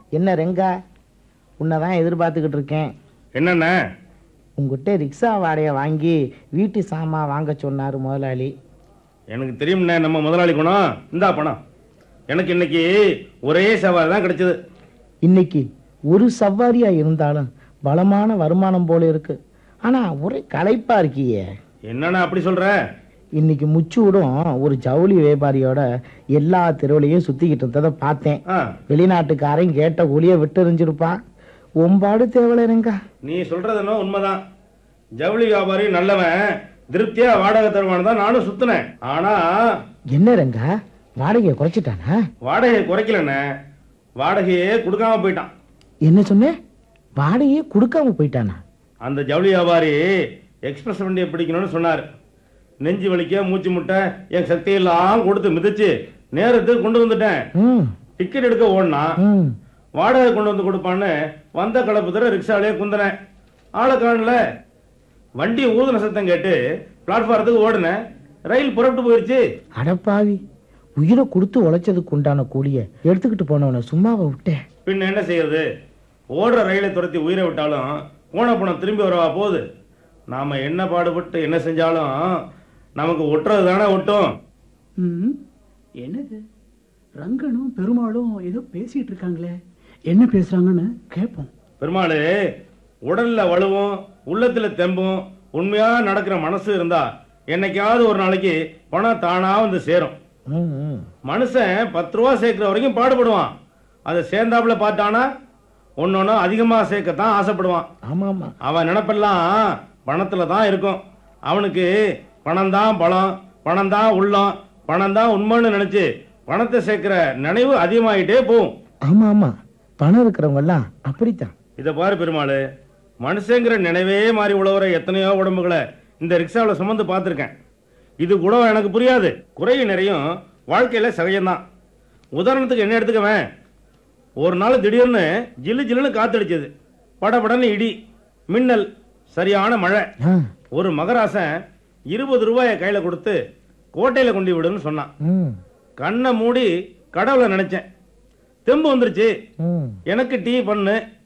என்ன ரெங்கா உன்னை தான் எதிர்பார்த்துக்கிட்டு இருக்கேன் என்னண்ணே உங்ககிட்ட ரிக்ஷா வாடகை வாங்கி வீட்டு சாமான் வாங்க சொன்னார் முதலாளி எனக்கு தெரியும்ண்ணே நம்ம முதலாளி குணம் இந்தா பணம் எனக்கு இன்னைக்கு ஒரே சவால் தான் கிடைச்சது இன்னைக்கு ஒரு சவாரியா இருந்தாலும் பலமான வருமானம் போல இருக்கு ஆனா ஒரே களைப்பா இருக்கியே என்னண்ணே அப்படி சொல்ற இன்னைக்கு முச்சூடும் ஒரு ஜவுளி வியாபாரியோட எல்லா தெருவுலையும் சுத்திக்கிட்டு இருந்ததை பார்த்தேன் ஆ வெளிநாட்டுக்காரன் கேட்ட கூலிய விட்டு எறிஞ்சிருப்பான் ஒம்பாடு தேவலைங்க நீ சொல்றது என்ன உண்மைதான் ஜவுளி வியாபாரி நல்லவன் திருப்தியா வாடகை தருவான்னு தான் நானும் சுத்தினேன் ஆனா என்ன ரங்கா வாடகையை குறைச்சிட்டானா வாடகையை குறைக்கலண்ணே வாடகையே கொடுக்காம போயிட்டான் என்ன சொன்ன வாடகையே கொடுக்காம போயிட்டானா அந்த ஜவுளி வியாபாரி எக்ஸ்பிரஸ் வண்டியை பிடிக்கணும்னு சொன்னார் நெஞ்சு வலிக்க மூச்சு முட்டை என் சக்தியெல்லாம் கொடுத்து மிதிச்சு நேரத்துக்கு கொண்டு வந்துட்டேன் ம் டிக்கெட் எடுக்க ஓடினா ம் வாடகை கொண்டு வந்து கொடுப்பான்னு வந்த கலப்பு தர ரிக்ஷாலே குந்தினேன் ஆளை காணல வண்டி ஊதுன சத்தம் கேட்டு பிளாட்ஃபாரத்துக்கு ஓடினேன் ரயில் புறப்பட்டு போயிடுச்சு அடப்பாவி உயிரை கொடுத்து உழைச்சதுக்கு உண்டான கூலிய எடுத்துக்கிட்டு போனவனை சும்மாவை விட்டேன் பின்ன என்ன செய்யறது ஓடுற ரயிலை துரத்தி உயிரை விட்டாலும் போன பணம் திரும்பி வரவா போகுது நாம என்ன பாடுபட்டு என்ன செஞ்சாலும் நமக்கு ஒட்டுறது தானே ஒட்டும் ம் என்னது ரங்கனும் பெருமாளும் ஏதோ பேசிட்டு இருக்காங்களே என்ன பேசுறாங்கன்னு கேட்போம் பெருமாளு உடல்ல வலுவும் உள்ளத்துல தெம்பும் உண்மையா நடக்கிற மனசு இருந்தா என்னைக்காவது ஒரு நாளைக்கு பணம் தானா வந்து சேரும் ம், ம். மனுஷன் பத்து ரூபா சேர்க்கிற வரைக்கும் பாடுபடுவான் அதை சேர்ந்தாப்புல பார்த்தானா ஒன்னொன்னு அதிகமாக சேர்க்கத்தான் ஆசைப்படுவான் ஆமா ஆமா அவன் நினப்பெல்லாம் பணத்துல தான் இருக்கும் அவனுக்கு பணம் தான் பலம் பணம் தான் உள்ளம் பணம் தான் உண்மைன்னு நினைச்சு பணத்தை சேர்க்கிற நினைவு அதிகமாயிட்டே போகும் ஆமா ஆமா பணம் இருக்கிறவங்க எல்லாம் அப்படித்தான் இதை பாரு பெருமாள் மனுஷங்கிற நினைவே மாறி உழவுற எத்தனையோ உடம்புகளை இந்த ரிக்ஷாவில் சுமந்து பார்த்துருக்கேன் இது கூட எனக்கு புரியாது குறைய நிறையும் வாழ்க்கையில் சகஜம்தான் உதாரணத்துக்கு என்ன எடுத்துக்கவேன் ஒரு நாள் திடீர்னு ஜில்லு ஜில்லுன்னு காத்தடிச்சது படபடன்னு இடி மின்னல் சரியான மழை ஆ, ஒரு மகராசன் இருபது ரூபாயை கையில் கொடுத்து கோட்டையில் கொண்டு விடுன்னு சொன்னான் ம், கண்ணை மூடி கடவுளை நினைச்சேன் தெம்பு வந்துருச்சு ம். எனக்கு டீ பண்ணு